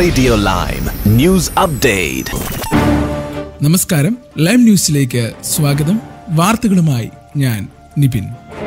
Radio Lime News Update. നമസ്കാരം Lime ന്യൂസിലേക്ക് സ്വാഗതം വാർത്തകളുമായി ഞാൻ നിപിൻ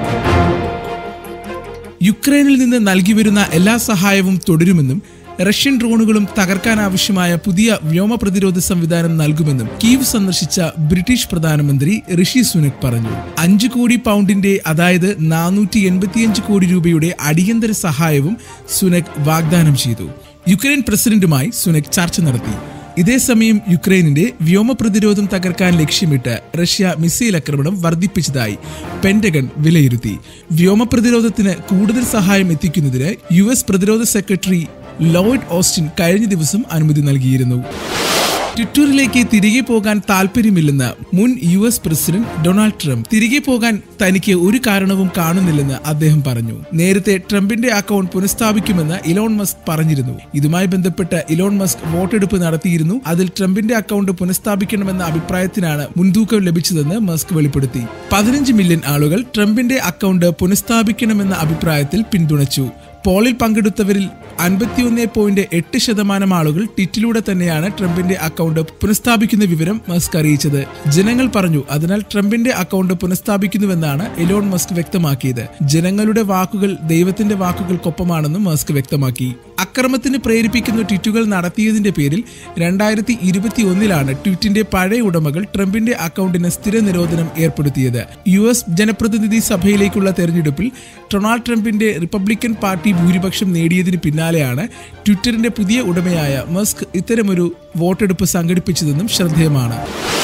യുക്രൈനിൽ നിന്ന് നൽകി വരുന്ന എല്ലാ സഹായവും തുടരുമെന്നും റഷ്യൻ ഡ്രോണുകളും തകർക്കാൻ ആവശ്യമായ പുതിയ വ്യോമ പ്രതിരോധ സംവിധാനം നൽകുമെന്നും കീവ് സന്ദർശിച്ച ബ്രിട്ടീഷ് പ്രധാനമന്ത്രി ഋഷി സുനക് പറഞ്ഞു അഞ്ച് കോടി പൗണ്ടിന്റെ അതായത് നാനൂറ്റി എൺപത്തിയഞ്ച് കോടി രൂപയുടെ അടിയന്തര സഹായവും സുനക് വാഗ്ദാനം ചെയ്തു യുക്രൈൻ പ്രസിഡന്റുമായി സുനക് ചർച്ച നടത്തി ഇതേസമയം യുക്രൈനിന്റെ വ്യോമ പ്രതിരോധം തകർക്കാൻ ലക്ഷ്യമിട്ട് റഷ്യ മിസൈൽ ആക്രമണം വർദ്ധിപ്പിച്ചതായി പെന്റഗൺ വിലയിരുത്തി വ്യോമ പ്രതിരോധത്തിന് കൂടുതൽ സഹായം എത്തിക്കുന്നതിന് യു എസ് പ്രതിരോധ സെക്രട്ടറി ലോയിഡ് ഓസ്റ്റിൻ കഴിഞ്ഞ ദിവസം അനുമതി നൽകിയിരുന്നു ട്വിറ്ററിലേക്ക് തിരികെ പോകാൻ താല്പര്യമില്ലെന്ന് മുൻ U S president Donald Trump തിരികെ പോകാൻ തനിക്ക് ഒരു കാരണവും കാണുന്നില്ലെന്ന് അദ്ദേഹം പറഞ്ഞു നേരത്തെ ട്രംപിന്റെ അക്കൗണ്ട് പുനഃസ്ഥാപിക്കുമെന്ന് ഇലോൺ മസ്ക് പറഞ്ഞിരുന്നു ഇതുമായി ബന്ധപ്പെട്ട് ഇലോൺ മസ്ക് വോട്ടെടുപ്പ് നടത്തിയിരുന്നു അതിൽ ട്രംപിന്റെ അക്കൗണ്ട് പുനഃസ്ഥാപിക്കണമെന്ന അഭിപ്രായത്തിനാണ് മുൻതൂക്കം ലഭിച്ചതെന്ന് മസ്ക് വെളിപ്പെടുത്തി പതിനഞ്ച് മില്യൺ ആളുകൾ ട്രംപിന്റെ അക്കൗണ്ട് പുനഃസ്ഥാപിക്കണമെന്ന അഭിപ്രായത്തിൽ പിന്തുണച്ചു പോളിൽ പങ്കെടുത്തവരിൽ അൻപത്തിയൊന്ന് പോയിന്റ് എട്ട് ശതമാനം ആളുകൾ ട്വിറ്റിലൂടെ തന്നെയാണ് ട്രംപിന്റെ അക്കൗണ്ട് പുനഃസ്ഥാപിക്കുന്ന വിവരം മസ്ക് അറിയിച്ചത് ജനങ്ങൾ പറഞ്ഞു അതിനാൽ ട്രംപിന്റെ അക്കൗണ്ട് പുനഃസ്ഥാപിക്കുന്നുവെന്നാണ് എലോൺ മസ്ക് വ്യക്തമാക്കിയത് ജനങ്ങളുടെ വാക്കുകൾ ദൈവത്തിന്റെ വാക്കുകൾക്കൊപ്പമാണെന്നും മസ്ക് വ്യക്തമാക്കി അക്രമത്തിന് പ്രേരിപ്പിക്കുന്ന ട്വീറ്റുകൾ നടത്തിയതിന്റെ പേരിൽ രണ്ടായിരത്തി ഇരുപത്തി ഒന്നിലാണ് ട്വീറ്റിന്റെ പഴയ ഉടമകൾ ട്രംപിന്റെ അക്കൗണ്ടിന് സ്ഥിര നിരോധനം ഏർപ്പെടുത്തിയത് യു എസ് ജനപ്രതിനിധി സഭയിലേക്കുള്ള തെരഞ്ഞെടുപ്പിൽ ഡൊണാൾഡ് ട്രംപിന്റെ റിപ്പബ്ലിക്കൻ പാർട്ടി ഭൂരിപക്ഷം നേടിയതിന് പിന്നാലെയാണ് ട്വിറ്ററിന്റെ പുതിയ ഉടമയായ മസ്ക് ഇത്തരമൊരു വോട്ടെടുപ്പ് സംഘടിപ്പിച്ചതെന്നും ശ്രദ്ധേയമാണ്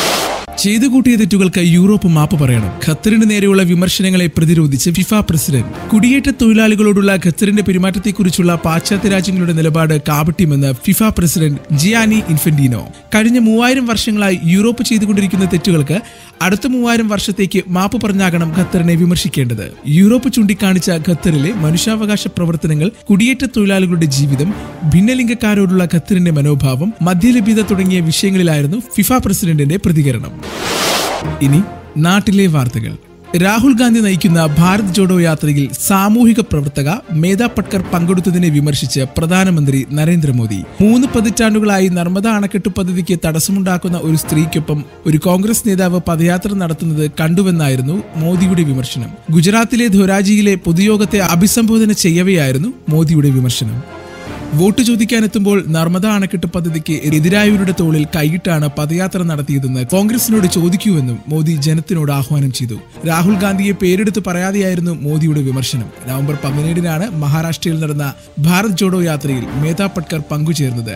ചെയ്തു കൂട്ടിയ തെറ്റുകൾക്ക് യൂറോപ്പ് മാപ്പ് പറയണം ഖത്തറിന് നേരെയുള്ള വിമർശനങ്ങളെ പ്രതിരോധിച്ച് ഫിഫ പ്രസിഡന്റ് കുടിയേറ്റ തൊഴിലാളികളോടുള്ള ഖത്തറിന്റെ പെരുമാറ്റത്തെക്കുറിച്ചുള്ള പാശ്ചാത്യ രാജ്യങ്ങളുടെ നിലപാട് കാപട്യമെന്ന് ഫിഫ പ്രസിഡന്റ് ജിയാനി ഇൻഫന്റീനോ കഴിഞ്ഞ മൂവായിരം വർഷങ്ങളായി യൂറോപ്പ് ചെയ്തുകൊണ്ടിരിക്കുന്ന തെറ്റുകൾക്ക് അടുത്ത മൂവായിരം വർഷത്തേക്ക് മാപ്പ് പറഞ്ഞാകണം ഖത്തറിനെ വിമർശിക്കേണ്ടത് യൂറോപ്പ് ചൂണ്ടിക്കാണിച്ച ഖത്തറിലെ മനുഷ്യാവകാശ പ്രവർത്തനങ്ങൾ കുടിയേറ്റ തൊഴിലാളികളുടെ ജീവിതം ഭിന്നലിംഗക്കാരോടുള്ള ഖത്തറിന്റെ മനോഭാവം മദ്യലഭ്യത തുടങ്ങിയ വിഷയങ്ങളിലായിരുന്നു ഫിഫ പ്രസിഡന്റിന്റെ പ്രതികരണം ഇനി നാട്ടിലെ വാർത്തകൾ രാഹുൽ ഗാന്ധി നയിക്കുന്ന ഭാരത് ജോഡോ യാത്രയിൽ സാമൂഹിക പ്രവർത്തക മേധ പട്കർ പങ്കെടുത്തതിനെ വിമർശിച്ച് പ്രധാനമന്ത്രി നരേന്ദ്രമോദി മൂന്ന് പതിറ്റാണ്ടുകളായി നർമ്മദ അണക്കെട്ട് പദ്ധതിക്ക് തടസ്സമുണ്ടാക്കുന്ന ഒരു സ്ത്രീക്കൊപ്പം ഒരു കോൺഗ്രസ് നേതാവ് പദയാത്ര നടത്തുന്നത് കണ്ടുവെന്നായിരുന്നു മോദിയുടെ വിമർശനം ഗുജറാത്തിലെ ധൊരാജിയിലെ പൊതുയോഗത്തെ അഭിസംബോധന ചെയ്യവെയായിരുന്നു മോദിയുടെ വിമർശനം വോട്ട് ചോദിക്കാനെത്തുമ്പോൾ നർമ്മദ അണക്കെട്ട് പദ്ധതിക്ക് എതിരായവരുടെ തോളിൽ കൈയിട്ടാണ് പദയാത്ര നടത്തിയതെന്ന് കോൺഗ്രസിനോട് ചോദിക്കൂവെന്നും മോദി ജനത്തിനോട് ആഹ്വാനം ചെയ്തു രാഹുൽ ഗാന്ധിയെ പേരെടുത്ത് പറയാതെയായിരുന്നു മോദിയുടെ വിമർശനം നവംബർ പതിനേഴിനാണ് മഹാരാഷ്ട്രയിൽ നടന്ന ഭാരത് ജോഡോ യാത്രയിൽ മേധാ പട്കർ പങ്കുചേർന്നത്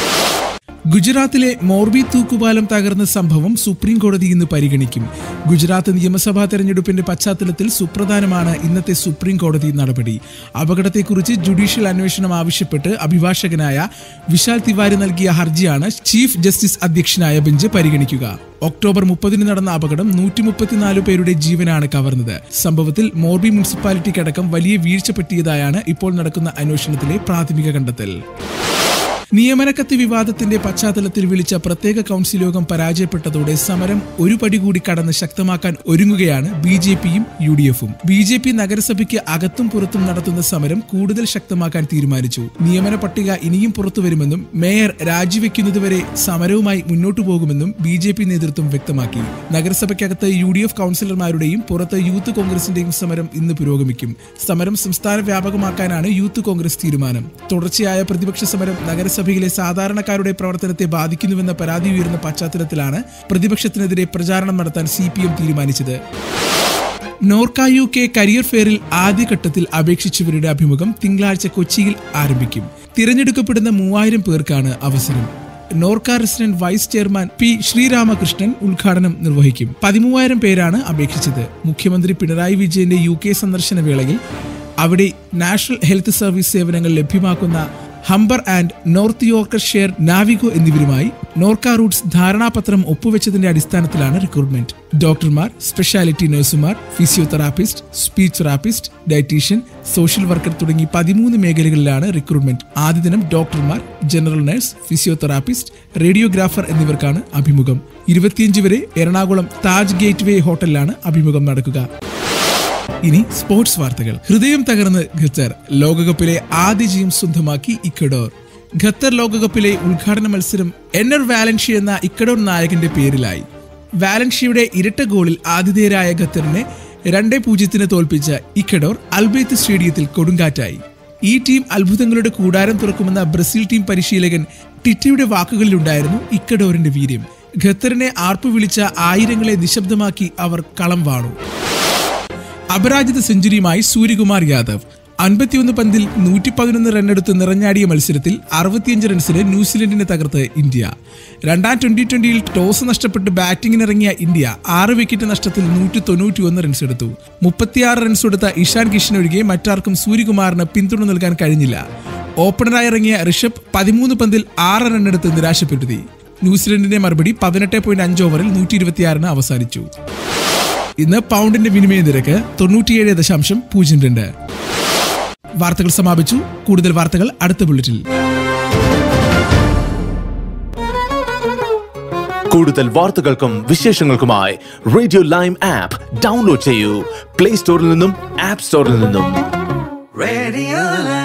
ഗുജറാത്തിലെ മോർബി തൂക്കുപാലം തകർന്ന സംഭവം സുപ്രീം കോടതി ഇന്ന് പരിഗണിക്കും ഗുജറാത്ത് നിയമസഭാ തെരഞ്ഞെടുപ്പിന്റെ പശ്ചാത്തലത്തിൽ സുപ്രധാനമാണ് ഇന്നത്തെ സുപ്രീം കോടതി നടപടി അപകടത്തെക്കുറിച്ച് ജുഡീഷ്യൽ അന്വേഷണം ആവശ്യപ്പെട്ട് അഭിഭാഷകനായ വിശാൽ തിവാരി നൽകിയ ഹർജിയാണ് ചീഫ് ജസ്റ്റിസ് അധ്യക്ഷനായ ബെഞ്ച് പരിഗണിക്കുക ഒക്ടോബർ മുപ്പതിന് നടന്ന അപകടം നൂറ്റി മുപ്പത്തിനാല് പേരുടെ ജീവനാണ് കവർന്നത് സംഭവത്തിൽ മോർബി മുനിസിപ്പാലിറ്റിക്കടക്കം വലിയ വീഴ്ച പറ്റിയതായാണ് ഇപ്പോൾ നടക്കുന്ന അന്വേഷണത്തിലെ പ്രാഥമിക കണ്ടെത്തൽ നിയമനക്കത്ത് വിവാദത്തിന്റെ പശ്ചാത്തലത്തിൽ വിളിച്ച പ്രത്യേക കൗൺസിൽ യോഗം പരാജയപ്പെട്ടതോടെ സമരം ഒരു പടി കൂടി കടന്ന് ശക്തമാക്കാൻ ഒരുങ്ങുകയാണ് ബി ജെ പിയും യു ഡി എഫും ബി ജെ പി നഗരസഭയ്ക്ക് അകത്തും പുറത്തും നടത്തുന്ന സമരം കൂടുതൽ ശക്തമാക്കാൻ തീരുമാനിച്ചു നിയമന പട്ടിക ഇനിയും പുറത്തു വരുമെന്നും മേയർ രാജിവെക്കുന്നതുവരെ സമരവുമായി മുന്നോട്ടു പോകുമെന്നും ബി ജെ പി നേതൃത്വം വ്യക്തമാക്കി നഗരസഭയ്ക്കകത്ത് യു ഡി എഫ് കൗൺസിലർമാരുടെയും പുറത്ത് യൂത്ത് കോൺഗ്രസിന്റെയും സമരം ഇന്ന് പുരോഗമിക്കും സമരം സംസ്ഥാന വ്യാപകമാക്കാനാണ് യൂത്ത് കോൺഗ്രസ് തീരുമാനം തുടർച്ചയായ പ്രതിപക്ഷ സമരം നഗരസഭ സഭയിലെ സാധാരണക്കാരുടെ പ്രവർത്തനത്തെ ബാധിക്കുന്നുവെന്ന പരാതി ഉയർന്ന പശ്ചാത്തലത്തിലാണ് പ്രതിപക്ഷത്തിനെതിരെ പ്രചാരണം നടത്താൻ സി പി എം തീരുമാനിച്ചത് നോർക്ക യു കെ കരിയർ ഫെയറിൽ ആദ്യഘട്ടത്തിൽ അപേക്ഷിച്ചവരുടെ അഭിമുഖം തിങ്കളാഴ്ച കൊച്ചിയിൽ ആരംഭിക്കും തിരഞ്ഞെടുക്കപ്പെടുന്ന മൂവായിരം പേർക്കാണ് അവസരം Norka resident vice chairman P Sreeramakrishnan ഉദ്ഘാടനം നിർവഹിക്കും പതിമൂവായിരം പേരാണ് അപേക്ഷിച്ചത് മുഖ്യമന്ത്രി പിണറായി വിജയന്റെ യു കെ സന്ദർശന വേളയിൽ അവിടെ നാഷണൽ ഹെൽത്ത് സർവീസ് സേവനങ്ങൾ ലഭ്യമാക്കുന്ന Humber and North Yorkshire Navigo എന്നിവരുമായി നോർക്ക റൂട്ട്സ് ധാരണാപത്രം ഒപ്പുവെച്ചതിന്റെ അടിസ്ഥാനത്തിലാണ് റിക്രൂട്ട്മെന്റ് ഡോക്ടർമാർ സ്പെഷ്യാലിറ്റി നഴ്സുമാർ physiotherapist speech therapist dietitian social worker തുടങ്ങി പതിമൂന്ന് മേഖലകളിലാണ് റിക്രൂട്ട്മെന്റ് ആദ്യ ദിനം ഡോക്ടർമാർ ജനറൽ നഴ്സ് ഫിസിയോതെറാപ്പിസ്റ്റ് റേഡിയോഗ്രാഫർ എന്നിവർക്കാണ് അഭിമുഖം ഇരുപത്തിയഞ്ച് വരെ എറണാകുളം താജ് ഗേറ്റ് വേ ഹോട്ടലിലാണ് അഭിമുഖം നടക്കുക ഇനി സ്പോർട്സ് വാർത്തകൾ ഹൃദയം തകർന്ന് ഖത്തർ ലോകകപ്പിലെ ആദ്യ ജയം സ്വന്തമാക്കി ഇക്വഡോർ ഖത്തർ ലോകകപ്പിലെ ഉദ്ഘാടന മത്സരം എന്നർ വാലൻഷി എന്ന ഇക്കഡോർ നായകന്റെ പേരിലായി വാലൻഷിയുടെ ഇരട്ട ഗോളിൽ ആതിഥേയരായ ഖത്തറിനെ രണ്ടേ പൂജ്യത്തിന് തോൽപ്പിച്ച ഇക്കഡോർ അൽബേത്ത് സ്റ്റേഡിയത്തിൽ കൊടുങ്കാറ്റായി ഈ ടീം അത്ഭുതങ്ങളുടെ കൂടാരം തുറക്കുമെന്ന ബ്രസീൽ ടീം പരിശീലകൻ ടിറ്റയുടെ വാക്കുകളിലുണ്ടായിരുന്നു ഇക്കഡോറിന്റെ വീര്യം ഖത്തറിനെ ആർപ്പു വിളിച്ച ആയിരങ്ങളെ നിശബ്ദമാക്കി അവർ കളം വാണു അപരാജിത സെഞ്ചുറിയുമായി സൂര്യകുമാർ യാദവ് അൻപത്തിയൊന്ന് പന്തിൽ നൂറ്റി പതിനൊന്ന് റണ്ണെടുത്ത് നിറഞ്ഞാടിയ മത്സരത്തിൽ അറുപത്തിയഞ്ച് റൺസിന് ന്യൂസിലൻഡിനെ തകർത്ത് ഇന്ത്യ രണ്ടാം ട്വന്റി ട്വന്റിയിൽ ടോസ് നഷ്ടപ്പെട്ട് ബാറ്റിംഗിനിറങ്ങിയ ഇന്ത്യ ആറ് വിക്കറ്റ് നഷ്ടത്തിൽ നൂറ്റി തൊണ്ണൂറ്റിയൊന്ന് റൺസ് എടുത്തു മുപ്പത്തിയാറ് റൺസ് എടുത്ത ഇഷാൻ കിഷൻ ഒഴികെ മറ്റാർക്കും സൂര്യകുമാറിന് പിന്തുണ നൽകാൻ കഴിഞ്ഞില്ല ഓപ്പണറായി ഇറങ്ങിയ ഋഷഭ് പതിമൂന്ന് പന്തിൽ ആറ് റണ്ണെടുത്ത് നിരാശപ്പെടുത്തി ന്യൂസിലൻഡിന്റെ മറുപടി പതിനെട്ട് പോയിന്റ് അഞ്ച് ഓവറിൽ നൂറ്റി ഇരുപത്തിയാറിന് അവസാനിച്ചു ഇന്ന് പൗണ്ടിന്റെ വിനിമയ നിരക്ക് തൊണ്ണൂറ്റിയേഴ് ദശാംശം പൂജ്യം രണ്ട് വാർത്തകൾ സമാപിച്ചു കൂടുതൽ വാർത്തകൾ അടുത്ത ബുള്ളറ്റിൽ കൂടുതൽ വാർത്തകൾക്കും വിശേഷങ്ങൾക്കുമായി റേഡിയോ ലൈം ആപ്പ് ഡൗൺലോഡ് ചെയ്യൂ പ്ലേ സ്റ്റോറിൽ നിന്നും ആപ്പ് സ്റ്റോറിൽ നിന്നും Radio Lab.